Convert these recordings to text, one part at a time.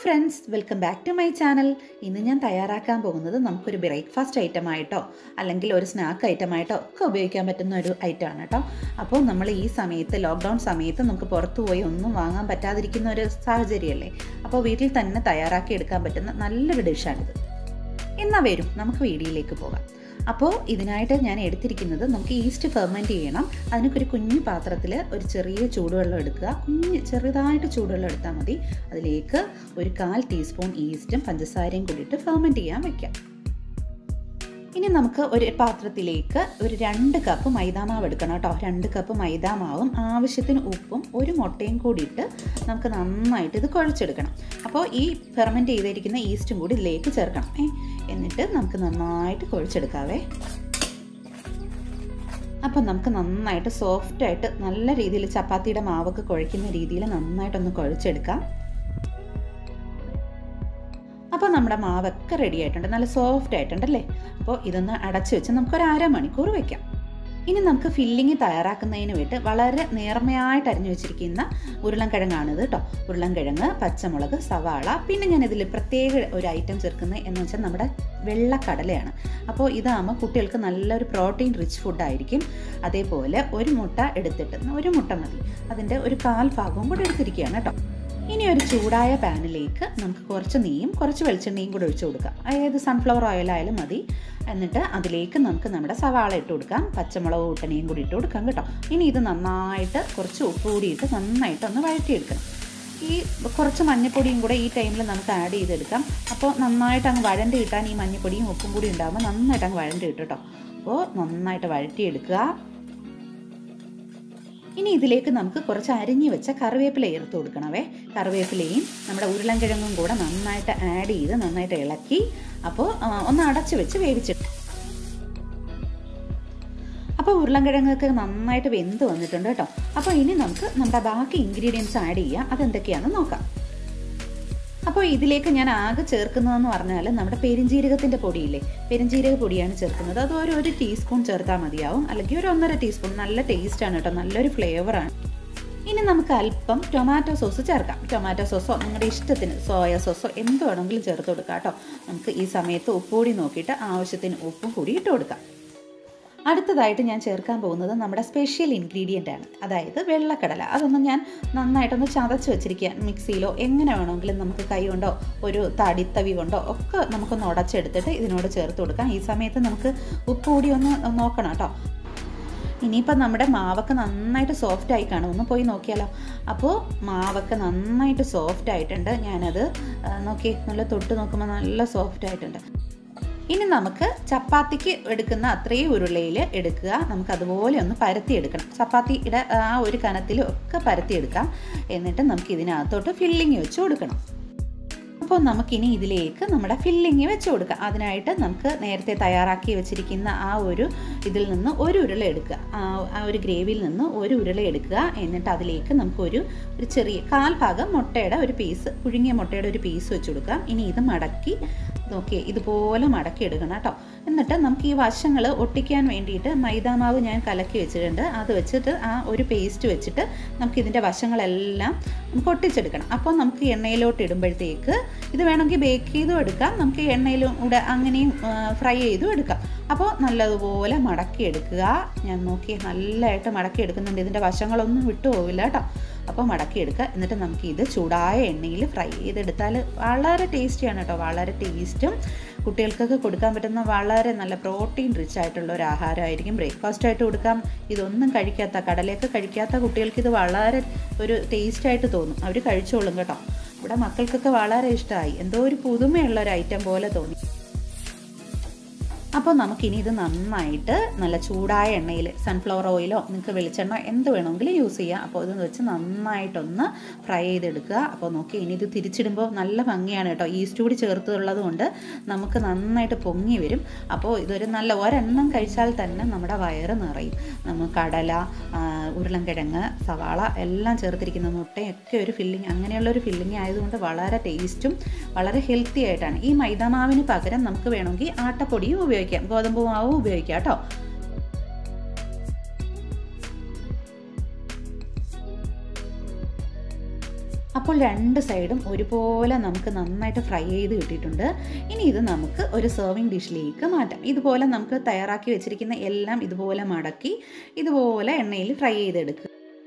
friends welcome back to my channel ഇന്ന് ഞാൻ തയ്യാറാക്കാൻ പോകുന്നത് നമുക്കൊരു ബ്രേക്ക്ഫാസ്റ്റ് ഐറ്റം ആയിട്ടോ അല്ലെങ്കിൽ ഒരു സ്നാക്ക് ഐറ്റം ആയിട്ടോ ഒക്കെ ഉപയോഗിക്കാൻ പറ്റുന്ന ഒരു ഐറ്റം ആണ് കേട്ടോ അപ്പോൾ നമ്മൾ ഈ സമയത്ത് ലോക്ക്ഡൗൺ സമയത്ത് നമുക്ക് പുറത്തു പോയി ഒന്നും വാങ്ങാൻ പറ്റാതിരിക്കുന്ന ഒരു സാഹചര്യമല്ലേ അപ്പോൾ വീട്ടിൽ തന്നെ തയ്യാറാക്കി എടുക്കാൻ പറ്റുന്ന നല്ലൊരു ഡിഷാണിത് എന്നാൽ വരും നമുക്ക് വീഡിയോയിലേക്ക് പോകാം അപ്പോൾ ഇതിനായിട്ട് ഞാൻ എടുത്തിരിക്കുന്നത് നമുക്ക് ഈസ്റ്റ് ഫെർമെൻറ്റ് ചെയ്യണം അതിനൊക്കെ ഒരു കുഞ്ഞു പാത്രത്തിൽ ഒരു ചെറിയ ചൂടുവെള്ളം എടുക്കുക കുഞ്ഞ് ചെറുതായിട്ട് ചൂടുവെള്ളം എടുത്താൽ മതി അതിലേക്ക് ഒരു കാൽ ടീസ്പൂൺ ഈസ്റ്റും പഞ്ചസാരയും കൂടിയിട്ട് ഫെർമെൻറ്റ് ചെയ്യാൻ വെക്കാം ഇനി നമുക്ക് ഒരു പാത്രത്തിലേക്ക് ഒരു രണ്ട് കപ്പ് മൈദാമാവ് എടുക്കണം കേട്ടോ രണ്ട് കപ്പ് മൈദാമാവും ആവശ്യത്തിന് ഉപ്പും ഒരു മുട്ടയും കൂടിയിട്ട് നമുക്ക് നന്നായിട്ട് ഇത് കുഴച്ചെടുക്കണം അപ്പോൾ ഈ ഫെർമെൻറ്റ് ചെയ്തിരിക്കുന്ന ഈസ്റ്റും കൂടി ഇതിലേക്ക് ചേർക്കണം ഏ എന്നിട്ട് നമുക്ക് നന്നായിട്ട് കുഴച്ചെടുക്കാവേ അപ്പം നമുക്ക് നന്നായിട്ട് സോഫ്റ്റായിട്ട് നല്ല രീതിയിൽ ചപ്പാത്തിയുടെ മാവൊക്കെ കുഴയ്ക്കുന്ന രീതിയിൽ നന്നായിട്ടൊന്ന് കുഴച്ചെടുക്കാം അപ്പോൾ നമ്മുടെ മാവൊക്കെ റെഡി ആയിട്ടുണ്ട് നല്ല സോഫ്റ്റ് ആയിട്ടുണ്ടല്ലേ അപ്പോൾ ഇതൊന്ന് അടച്ചു വെച്ച് നമുക്കൊരു അരമണിക്കൂർ വെക്കാം ഇനി നമുക്ക് ഫില്ലിങ് തയ്യാറാക്കുന്നതിന് വേണ്ടി വളരെ നേർമയായിട്ട് അരിഞ്ഞു വെച്ചിരിക്കുന്ന ഉരുളൻകിഴങ്ങാണിത് കേട്ടോ ഉരുളൻകിഴങ്ങ് പച്ചമുളക് സവാള പിന്നെ ഞാൻ ഇതിൽ പ്രത്യേക ഒരു ഐറ്റം ചേർക്കുന്നത് എന്ന് വെച്ചാൽ നമ്മുടെ വെള്ളക്കടലയാണ് അപ്പോൾ ഇതാകുമ്പോൾ കുട്ടികൾക്ക് നല്ലൊരു പ്രോട്ടീൻ റിച്ച് ഫുഡായിരിക്കും അതേപോലെ ഒരു മുട്ട എടുത്തിട്ട് ഒരു മുട്ട മതി അതിൻ്റെ ഒരു കാൽ ഭാഗവും കൂടെ എടുത്തിരിക്കുകയാണ് കേട്ടോ ഇനി ഒരു ചൂടായ പാനിലേക്ക് നമുക്ക് കുറച്ച് നെയ്യും കുറച്ച് വെളിച്ചെണ്ണയും കൂടെ ഒഴിച്ചു കൊടുക്കാം അതായത് സൺഫ്ലവർ ഓയിൽ ആയാലും മതി എന്നിട്ട് അതിലേക്ക് നമുക്ക് നമ്മുടെ സവാള ഇട്ട് കൊടുക്കാം പച്ചമുളക് കൂട്ടനെയും കൂടി ഇട്ട് കൊടുക്കാം കേട്ടോ ഇനി ഇത് നന്നായിട്ട് കുറച്ച് ഉപ്പ് കൂടിയിട്ട് നന്നായിട്ട് ഒന്ന് വഴറ്റിയെടുക്കണം ഈ കുറച്ച് മഞ്ഞപ്പൊടിയും കൂടെ ഈ ടൈമിൽ നമുക്ക് ആഡ് ചെയ്തെടുക്കാം അപ്പോൾ നന്നായിട്ട് അങ്ങ് വഴണ്ടി കിട്ടാൻ ഈ മഞ്ഞപ്പൊടിയും ഉപ്പും കൂടി ഉണ്ടാകുമ്പോൾ നന്നായിട്ട് അങ്ങ് വഴണ്ടി കിട്ടും കേട്ടോ അപ്പോൾ നന്നായിട്ട് വഴറ്റിയെടുക്കുക ഇനി ഇതിലേക്ക് നമുക്ക് കുറച്ച് അരിഞ്ഞു വെച്ച കറിവേപ്പില ചേർത്ത് കൊടുക്കണവേ കറിവേപ്പിലയും നമ്മുടെ ഉരുളൻകിഴങ്ങും കൂടെ നന്നായിട്ട് ആഡ് ചെയ്ത് നന്നായിട്ട് ഇളക്കി അപ്പോൾ ഒന്ന് അടച്ചു വെച്ച് വേവിച്ചിട്ട് അപ്പോൾ ഉരുളൻകിഴങ്ങൊക്കെ നന്നായിട്ട് വെന്ത് വന്നിട്ടുണ്ട് കേട്ടോ അപ്പോൾ ഇനി നമുക്ക് നമ്മുടെ ബാക്കി ഇൻഗ്രീഡിയൻസ് ആഡ് ചെയ്യാം അതെന്തൊക്കെയാണെന്ന് നോക്കാം അപ്പോൾ ഇതിലേക്ക് ഞാൻ ആകെ ചേർക്കുന്നതെന്ന് പറഞ്ഞാൽ നമ്മുടെ പെരിഞ്ജീരകത്തിൻ്റെ പൊടിയില്ലേ പെരിഞ്ജീരക പൊടിയാണ് ചേർക്കുന്നത് അത് ഒരു ഒരു ടീസ്പൂൺ ചേർത്താൽ മതിയാവും അല്ലെങ്കിൽ ഒരു ഒന്നര ടീസ്പൂൺ നല്ല ടേസ്റ്റാണ് കേട്ടോ നല്ലൊരു ഫ്ലേവറാണ് ഇനി നമുക്ക് അല്പം ടൊമാറ്റോ സോസ് ചേർക്കാം ടൊമാറ്റോ സോസോ നിങ്ങളുടെ ഇഷ്ടത്തിന് സോയ സോസോ എന്ത് വേണമെങ്കിലും ചേർത്ത് കൊടുക്കാം കേട്ടോ നമുക്ക് ഈ സമയത്ത് ഉപ്പ് കൂടി നോക്കിയിട്ട് ആവശ്യത്തിന് ഉപ്പും കൂടി ഇട്ട് കൊടുക്കാം അടുത്തതായിട്ട് ഞാൻ ചേർക്കാൻ പോകുന്നത് നമ്മുടെ സ്പെഷ്യൽ ഇൻഗ്രീഡിയൻ്റ് ആണ് അതായത് വെള്ളക്കടല അതൊന്ന് ഞാൻ നന്നായിട്ടൊന്ന് ചതച്ച് വെച്ചിരിക്കുക മിക്സിയിലോ എങ്ങനെ വേണമെങ്കിലും നമുക്ക് കൈ കൊണ്ടോ ഒരു തടിത്തവി കൊണ്ടോ ഒക്കെ നമുക്കൊന്ന് ഉടച്ചെടുത്തിട്ട് ഇതിനോട് ചേർത്ത് കൊടുക്കാം ഈ സമയത്ത് നമുക്ക് ഉപ്പ് കൂടി ഒന്ന് നോക്കണം കേട്ടോ ഇനിയിപ്പോൾ നമ്മുടെ മാവൊക്കെ നന്നായിട്ട് സോഫ്റ്റ് ആയി കാണും ഒന്ന് പോയി നോക്കിയാലോ അപ്പോൾ മാവൊക്കെ നന്നായിട്ട് സോഫ്റ്റ് ആയിട്ടുണ്ട് ഞാനത് നോക്കി നല്ല തൊട്ട് നോക്കുമ്പോൾ നല്ല സോഫ്റ്റ് ആയിട്ടുണ്ട് ഇനി നമുക്ക് ചപ്പാത്തിക്ക് എടുക്കുന്ന അത്രയും ഉരുളയിൽ എടുക്കുക നമുക്ക് അതുപോലെ ഒന്ന് പരത്തി എടുക്കണം ചപ്പാത്തിയുടെ ആ ഒരു കനത്തിൽ ഒക്കെ പരത്തി എടുക്കാം എന്നിട്ട് നമുക്ക് ഇതിനകത്തോട്ട് ഫില്ലിങ് വെച്ച് കൊടുക്കണം അപ്പോൾ നമുക്കിനി ഇതിലേക്ക് നമ്മുടെ ഫില്ലിങ് വെച്ച് കൊടുക്കാം അതിനായിട്ട് നമുക്ക് നേരത്തെ തയ്യാറാക്കി വെച്ചിരിക്കുന്ന ആ ഒരു ഇതിൽ നിന്ന് ഒരു ഉരുള എടുക്കുക ആ ഒരു ഗ്രേവിയിൽ നിന്ന് ഒരു ഉരുള എടുക്കുക എന്നിട്ട് അതിലേക്ക് നമുക്കൊരു ഒരു ചെറിയ കാൽ ഭാഗം മുട്ടയുടെ ഒരു പീസ് പുഴുങ്ങിയ മുട്ടയുടെ ഒരു പീസ് വെച്ച് കൊടുക്കാം ഇനി ഇത് മടക്കി നോക്കി ഇതുപോലെ മടക്കി എടുക്കണം കേട്ടോ എന്നിട്ട് നമുക്ക് ഈ വശങ്ങൾ ഒട്ടിക്കാൻ വേണ്ടിയിട്ട് മൈദാമാവ് ഞാൻ കലക്കി വെച്ചിട്ടുണ്ട് അത് വെച്ചിട്ട് ആ ഒരു പേസ്റ്റ് വെച്ചിട്ട് നമുക്ക് ഇതിൻ്റെ വശങ്ങളെല്ലാം നമുക്ക് ഒട്ടിച്ചെടുക്കണം അപ്പോൾ നമുക്ക് എണ്ണയിലോട്ട് ഇടുമ്പോഴത്തേക്ക് ഇത് വേണമെങ്കിൽ ബേക്ക് ചെയ്തും എടുക്കാം നമുക്ക് എണ്ണയിലും കൂടെ അങ്ങനെയും ഫ്രൈ ചെയ്തും എടുക്കാം അപ്പോൾ നല്ലതുപോലെ മടക്കി എടുക്കുക ഞാൻ നോക്കി നല്ലതായിട്ട് മടക്കി എടുക്കുന്നുണ്ട് ഇതിൻ്റെ വശങ്ങളൊന്നും വിട്ടു പോവില്ല കേട്ടോ അപ്പോൾ മടക്കി എടുക്കുക എന്നിട്ട് നമുക്ക് ഇത് ചൂടായ എണ്ണയിൽ ഫ്രൈ ചെയ്തെടുത്താൽ വളരെ ടേസ്റ്റിയാണ് കേട്ടോ വളരെ ടേസ്റ്റും കുട്ടികൾക്കൊക്കെ കൊടുക്കാൻ പറ്റുന്ന വളരെ നല്ല പ്രോട്ടീൻ റിച്ച് ആയിട്ടുള്ള ഒരു ആഹാരമായിരിക്കും ബ്രേക്ക്ഫാസ്റ്റ് ആയിട്ട് കൊടുക്കാം ഇതൊന്നും കഴിക്കാത്ത കടലയൊക്കെ കഴിക്കാത്ത കുട്ടികൾക്ക് ഇത് വളരെ ഒരു ടേസ്റ്റായിട്ട് തോന്നും അവർ കഴിച്ചോളും കേട്ടോ ഇവിടെ മക്കൾക്കൊക്കെ വളരെ ഇഷ്ടമായി എന്തോ ഒരു പുതുമയുള്ള ഒരു ഐറ്റം പോലെ തോന്നി അപ്പോൾ നമുക്കിനി ഇത് നന്നായിട്ട് നല്ല ചൂടായ എണ്ണയിൽ സൺഫ്ലവർ ഓയിലോ നിങ്ങൾക്ക് വെളിച്ചെണ്ണ എന്ത് വേണമെങ്കിലും യൂസ് ചെയ്യാം അപ്പോൾ ഇത് വെച്ച് നന്നായിട്ടൊന്ന് ഫ്രൈ ചെയ്തെടുക്കുക അപ്പോൾ നോക്കി ഇനി ഇത് തിരിച്ചിടുമ്പോൾ നല്ല ഭംഗിയാണ് കേട്ടോ ഈസ്റ്റ് കൂടി ചേർത്തുള്ളത് കൊണ്ട് നമുക്ക് നന്നായിട്ട് പൊങ്ങി വരും അപ്പോൾ ഇതൊരു നല്ല ഒരെണ്ണം കഴിച്ചാൽ തന്നെ നമ്മുടെ വയറ് നിറയും നമ്മൾ കടല ഉരുളൻകിഴങ്ങ് സവാള എല്ലാം ചേർത്തിരിക്കുന്ന മുട്ടയൊക്കെ ഒരു ഫില്ലിങ് അങ്ങനെയുള്ള ഒരു ഫില്ലിങ് ആയതുകൊണ്ട് വളരെ ടേസ്റ്റും വളരെ ഹെൽത്തി ആയിട്ടാണ് ഈ മൈദാമാവിന് പകരം നമുക്ക് വേണമെങ്കിൽ ആട്ടപ്പൊടിയും ഉപയോഗിക്കാം ഉപയോഗിക്കാം ഗോതമ്പ് മാവും ഉപയോഗിക്കാം കേട്ടോ അപ്പോൾ അപ്പോൾ രണ്ട് സൈഡും ഒരുപോലെ നമുക്ക് നന്നായിട്ട് ഫ്രൈ ചെയ്ത് കിട്ടിയിട്ടുണ്ട് ഇനി ഇത് നമുക്ക് ഒരു സെർവിങ് ഡിഷിലേക്ക് മാറ്റാം ഇതുപോലെ നമുക്ക് തയ്യാറാക്കി വെച്ചിരിക്കുന്ന എല്ലാം ഇതുപോലെ മടക്കി ഇതുപോലെ എണ്ണയിൽ ഫ്രൈ ചെയ്തെടുക്കുക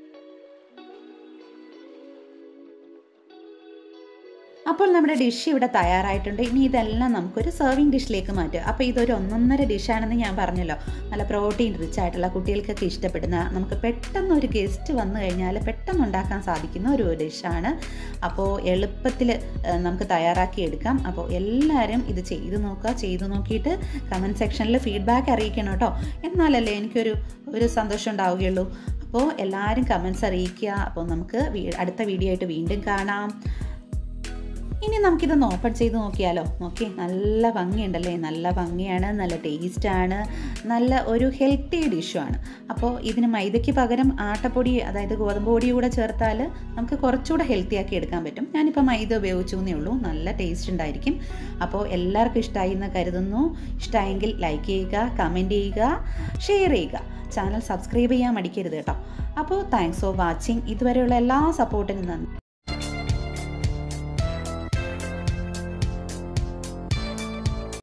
അപ്പോൾ നമ്മുടെ ഡിഷ് ഇവിടെ തയ്യാറായിട്ടുണ്ട് ഇനി ഇതെല്ലാം നമുക്കൊരു സെർവിങ് ഡിഷിലേക്ക് മാറ്റുക അപ്പോൾ ഇതൊരു ഒന്നൊന്നര ഡിഷാണെന്ന് ഞാൻ പറഞ്ഞല്ലോ നല്ല പ്രോട്ടീൻ റിച്ച് ആയിട്ടുള്ള കുട്ടികൾക്കൊക്കെ ഇഷ്ടപ്പെടുന്ന നമുക്ക് പെട്ടെന്ന് ഒരു ഗസ്റ്റ് വന്നു കഴിഞ്ഞാൽ പെട്ടെന്ന് ഉണ്ടാക്കാൻ സാധിക്കുന്ന ഒരു ഡിഷാണ് അപ്പോൾ എളുപ്പത്തിൽ നമുക്ക് തയ്യാറാക്കി എടുക്കാം അപ്പോൾ എല്ലാവരും ഇത് ചെയ്തു നോക്കുക ചെയ്തു നോക്കിയിട്ട് കമൻറ്റ് സെക്ഷനിൽ ഫീഡ്ബാക്ക് അറിയിക്കണം കേട്ടോ എന്നാലല്ലേ എനിക്കൊരു ഒരു സന്തോഷം ഉണ്ടാവുകയുള്ളൂ അപ്പോൾ എല്ലാവരും കമൻസ് അറിയിക്കുക അപ്പോൾ നമുക്ക് അടുത്ത വീഡിയോ ആയിട്ട് വീണ്ടും കാണാം ഇനി നമുക്കിതൊന്ന് ഓപ്പൺ ചെയ്ത് നോക്കിയാലോ നോക്കി നല്ല ഭംഗിയുണ്ടല്ലേ നല്ല ഭംഗിയാണ് നല്ല ടേസ്റ്റാണ് നല്ല ഒരു ഹെൽത്തി ഡിഷുമാണ് അപ്പോൾ ഇതിന് മൈദയ്ക്ക് പകരം ആട്ടപ്പൊടി അതായത് ഗോതമ്പ് പൊടി കൂടെ ചേർത്താൽ നമുക്ക് കുറച്ചുകൂടെ ഹെൽത്തി ആക്കി എടുക്കാൻ പറ്റും ഞാനിപ്പോൾ മൈദ ഉപയോഗിച്ചു എന്നേ ഉള്ളൂ നല്ല ടേസ്റ്റ് ഉണ്ടായിരിക്കും അപ്പോൾ എല്ലാവർക്കും ഇഷ്ടമായി എന്ന് കരുതുന്നു ഇഷ്ടമായെങ്കിൽ ലൈക്ക് ചെയ്യുക കമൻറ്റ് ചെയ്യുക ഷെയർ ചെയ്യുക ചാനൽ സബ്സ്ക്രൈബ് ചെയ്യാൻ മടിക്കരുത് കേട്ടോ അപ്പോൾ താങ്ക്സ് ഫോർ വാച്ചിങ് ഇതുവരെയുള്ള എല്ലാ സപ്പോർട്ടിനും നന്ദി